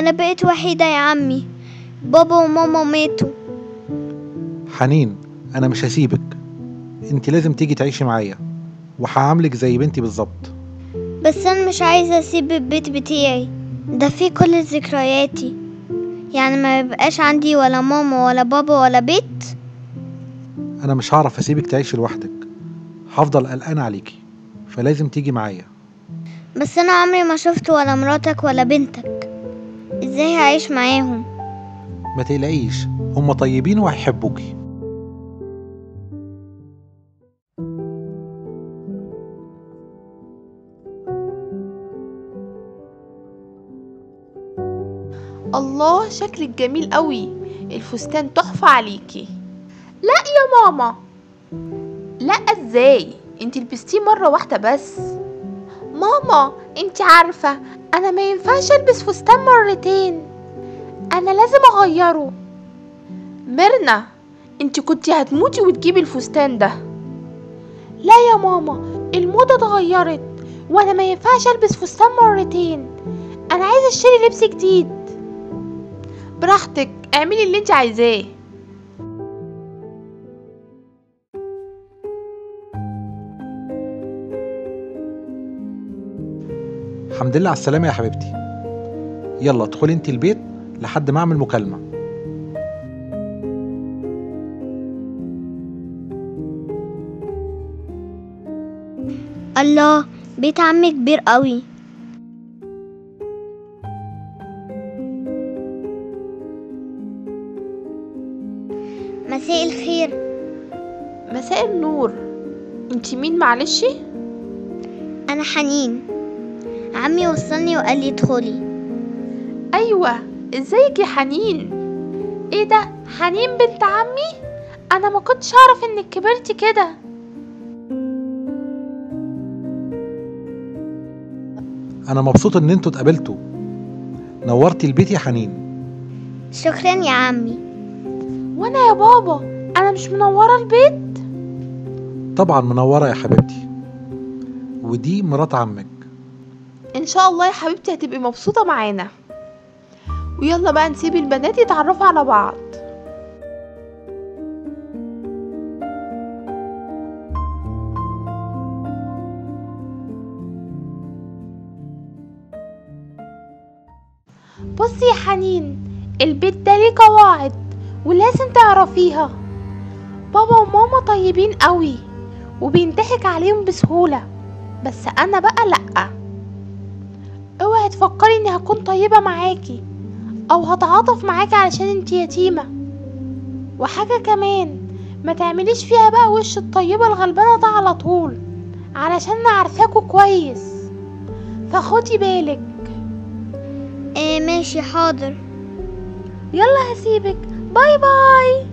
انا بقيت وحيدة يا عمي بابا وماما ماتوا حنين انا مش هسيبك انت لازم تيجي تعيشي معايا وهعاملك زي بنتي بالظبط بس انا مش عايزة اسيب البيت بتاعي ده فيه كل ذكرياتي يعني ما يبقاش عندي ولا ماما ولا بابا ولا بيت انا مش هعرف اسيبك تعيشي لوحدك هفضل قلقان عليكي فلازم تيجي معايا بس انا عمري ما شفت ولا مراتك ولا بنتك ازاي هعيش معاهم ما تقلقيش هم طيبين وهيحبوكي الله شكلك جميل قوي الفستان تحفة عليكي لا يا ماما لا ازاي انت لبستيه مرة واحدة بس ماما انت عارفة انا ما ينفعش البس فستان مرتين انا لازم اغيره ميرنا انت كنت هتموتي وتجيبي الفستان ده لا يا ماما الموضة اتغيرت وانا ما ينفعش البس فستان مرتين انا عايزة اشتري لبس جديد براحتك اعملي اللي انت عايزاه الحمد لله على السلامة يا حبيبتي يلا ادخلي انت البيت لحد ما اعمل مكالمة الله بيت عمي كبير قوي مساء الخير مساء النور انت مين معلش انا حنين عمي وصلني وقال لي ادخلي ايوه ازيك يا حنين ايه ده حنين بنت عمي انا ما كنتش اعرف انك كبرتي كده انا مبسوط ان انتوا اتقابلتوا نورتي البيت يا حنين شكرا يا عمي وانا يا بابا انا مش منوره البيت طبعا منورة يا حبيبتي ودي مرات عمك ان شاء الله يا حبيبتي هتبقي مبسوطه معانا ويلا بقى نسيب البنات يتعرفوا على بعض بصي يا حنين البيت ده ليه قواعد ولازم تعرفيها بابا وماما طيبين قوي وبينضحك عليهم بسهولة بس انا بقى لأ اوعي تفكري اني هكون طيبة معاكي او هتعاطف معاكي علشان انتي يتيمة وحاجة كمان ما تعمليش فيها بقى وش الطيبة الغلبانة ده على طول علشان انا عارفاكوا كويس فخدي بالك ايه ماشي حاضر يلا هسيبك باي باي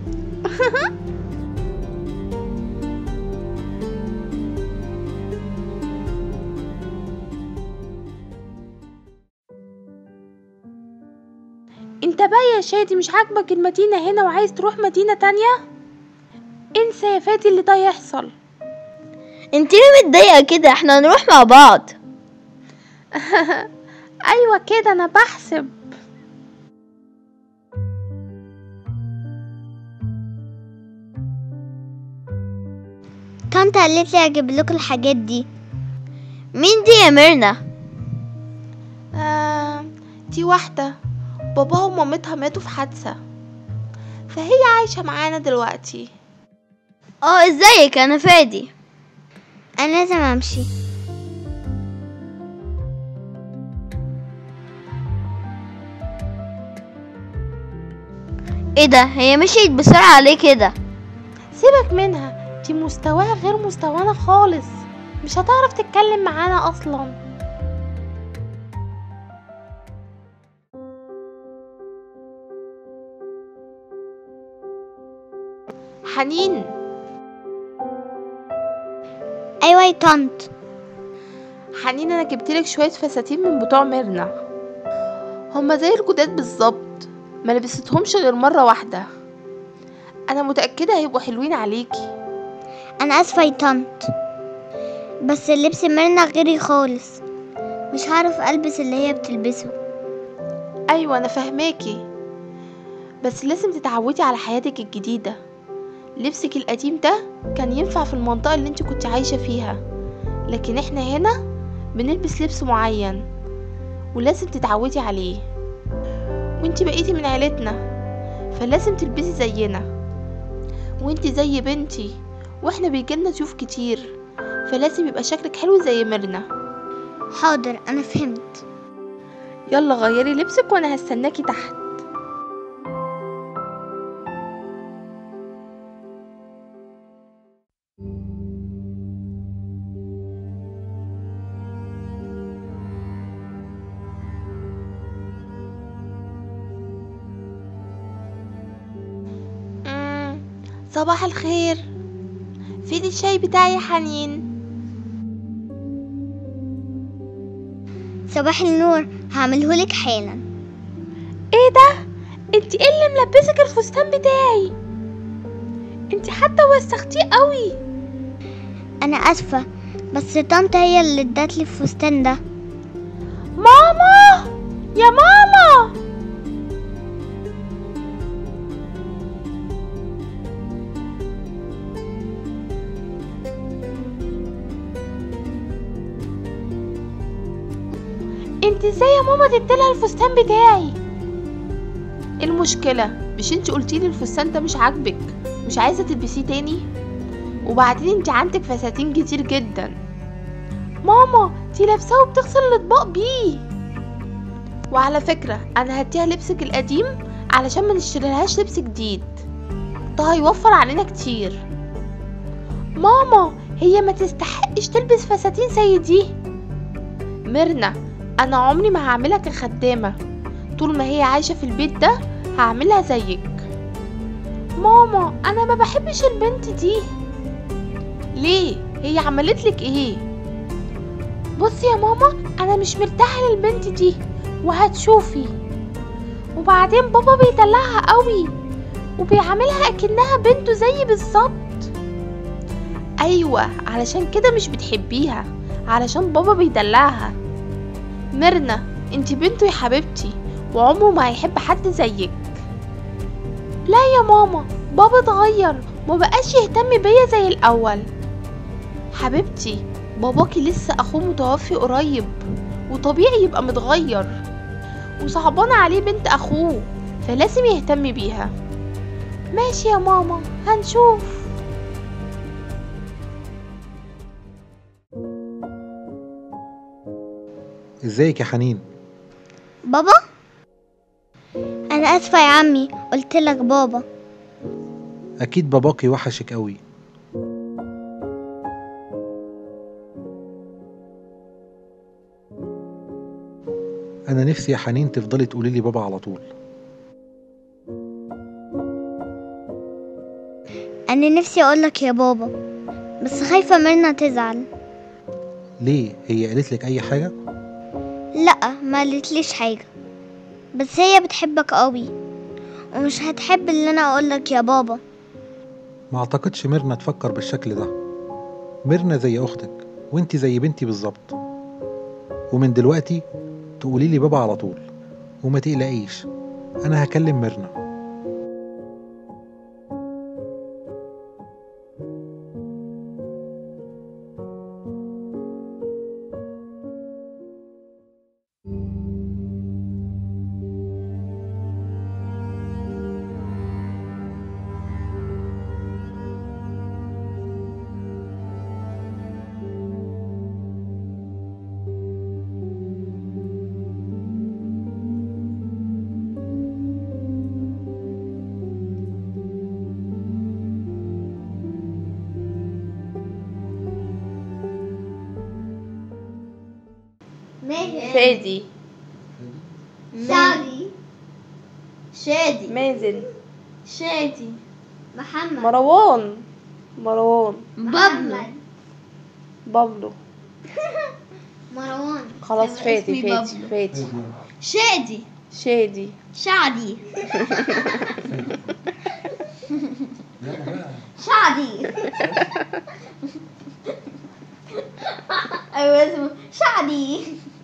انت بقى يا شادي مش عاجبك المدينة هنا وعايز تروح مدينة تانية انسى يا فادي اللي ده يحصل انت ليه متضايقة كده احنا هنروح مع بعض ايوه كده انا بحسب طنط قالت لي اجيب لكم الحاجات دي مين دي يا ميرنا آه دي واحدة باباها ومامتها ماتوا في حادثة فهي عايشة معانا دلوقتي اه ازيك انا فادي انا لازم امشي ايه ده هي مشيت بسرعة ليه كده سيبك منها دي مستواها غير مستوانا خالص مش هتعرف تتكلم معانا اصلا حنين ايوه يا طنط حنين انا جبتلك شويه فساتين من بتوع ميرنا هما زي الجداد بالظبط ما لبستهمش غير مره واحده انا متاكده هيبقوا حلوين عليكي انا اسفة يا طنط بس اللبس ميرنا غيري خالص مش هعرف البس اللي هي بتلبسه ايوه انا فهماكي بس لازم تتعودي على حياتك الجديدة لبسك القديم ده كان ينفع في المنطقة اللي انت كنت عايشة فيها لكن احنا هنا بنلبس لبس معين ولازم تتعودي عليه وانت بقيتي من عيلتنا فلازم تلبسي زينا وانت زي بنتي واحنا بيجيلنا ضيوف كتير فلازم يبقى شكلك حلو زي ميرنا حاضر انا فهمت يلا غيري لبسك وانا هستناكي تحت مم، صباح الخير فين الشاي بتاعي يا حنين صباح النور هعملهولك حالا ايه ده انت ايه اللي ملبسك الفستان بتاعي انت حتى وسختيه قوي انا اسفه بس طنط هي اللي ادتلي الفستان ده ماما يا ماما انت ازاي يا ماما تديلها الفستان بتاعي ايه المشكله مش انت قلتيلي الفستان ده مش عاجبك مش عايزه تلبسيه تاني وبعدين انت عندك فساتين كتير جدا ماما دي لابساه وبتغسل الاطباق بيه وعلى فكرة انا هديها لبسك القديم علشان ما نشتريلهاش لبس جديد ده هيوفر علينا كتير ماما هي ما تستحقش تلبس فساتين زي دي ميرنا انا عمري ما هعملها كخدامة طول ما هي عايشة في البيت ده هعملها زيك ماما انا ما بحبش البنت دي ليه هي عملت لك ايه بصي يا ماما انا مش مرتاحه للبنت دي وهتشوفي وبعدين بابا بيدلعها قوي وبيعاملها اكنها بنته زي بالظبط ايوه علشان كده مش بتحبيها علشان بابا بيدلعها ميرنا انتي بنته يا حبيبتي وعمره ما هيحب حد زيك لا يا ماما بابا اتغير مبقاش يهتم بيا زي الاول حبيبتي باباكي لسه اخوه متوفي قريب وطبيعي يبقى متغير وصعبان عليه بنت اخوه فلازم يهتم بيها ماشي يا ماما هنشوف ازيك يا حنين بابا انا اسفه يا عمي قلت لك بابا اكيد باباكي وحشك قوي انا نفسي يا حنين تفضلي تقولي لي بابا على طول انا نفسي اقول لك يا بابا بس خايفه ميرنا تزعل ليه هي قالت لك اي حاجه لا ما قالتليش حاجه بس هي بتحبك قوي ومش هتحب اللي انا اقول لك يا بابا ما اعتقدش ميرنا تفكر بالشكل ده ميرنا زي اختك وانت زي بنتي بالظبط ومن دلوقتي تقولي لي بابا على طول وما تقلقيش انا هكلم ميرنا فادي شادي شادي مازن شادي محمد مروان مروان بابلو بابلو مروان خلاص اسمي فادي فادي بابلو. فادي شادي شادي شادي شادي ايوه اسمه شادي